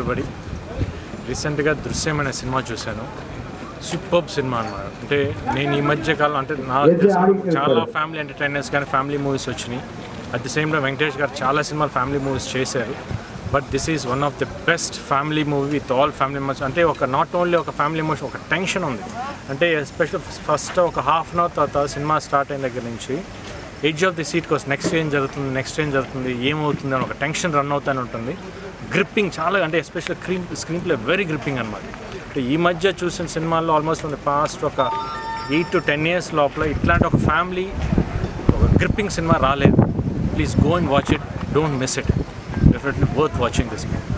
everybody రీసెంట్గా దృశ్యం అనే సినిమా చూశాను సూపర్బ్ సినిమా అన్నమాట అంటే నేను ఈ మధ్య కాలం అంటే నాకు తెలిసిన చాలా ఫ్యామిలీ ఎంటర్టైనర్స్ కానీ ఫ్యామిలీ మూవీస్ వచ్చినాయి at the same time Venkatesh గారు చాలా సినిమాలు ఫ్యామిలీ మూవీస్ చేశారు but this is one of the best family movie with all family members అంటే ఒక నాట్ ఓన్లీ ఒక ఫ్యామిలీ ఎమోషన్ ఒక టెన్షన్ ఉంది అంటే ఎస్పెషల్ ఫస్ట్ ఒక హాఫ్ అన్ అవర్ తర్వాత సినిమా స్టార్ట్ అయిన దగ్గర నుంచి ఎడ్జ్ ఆఫ్ ది సీట్ కోసం నెక్స్ట్ ఏం జరుగుతుంది నెక్స్ట్ ఏం జరుగుతుంది ఏమవుతుంది అని ఒక టెన్షన్ రన్ అవుతూనే ఉంటుంది గ్రిప్పింగ్ చాలా అంటే special screen screenplay very gripping అనమాట అంటే ఈ మధ్య చూసిన సినిమాల్లో ఆల్మోస్ట్ ఉంది పాస్ట్ ఒక ఎయిట్ టు టెన్ ఇయర్స్ లోపల ఇట్లాంటి ఒక ఫ్యామిలీ ఒక గ్రిప్పింగ్ సినిమా రాలేదు please go and watch it don't miss it definitely worth watching this movie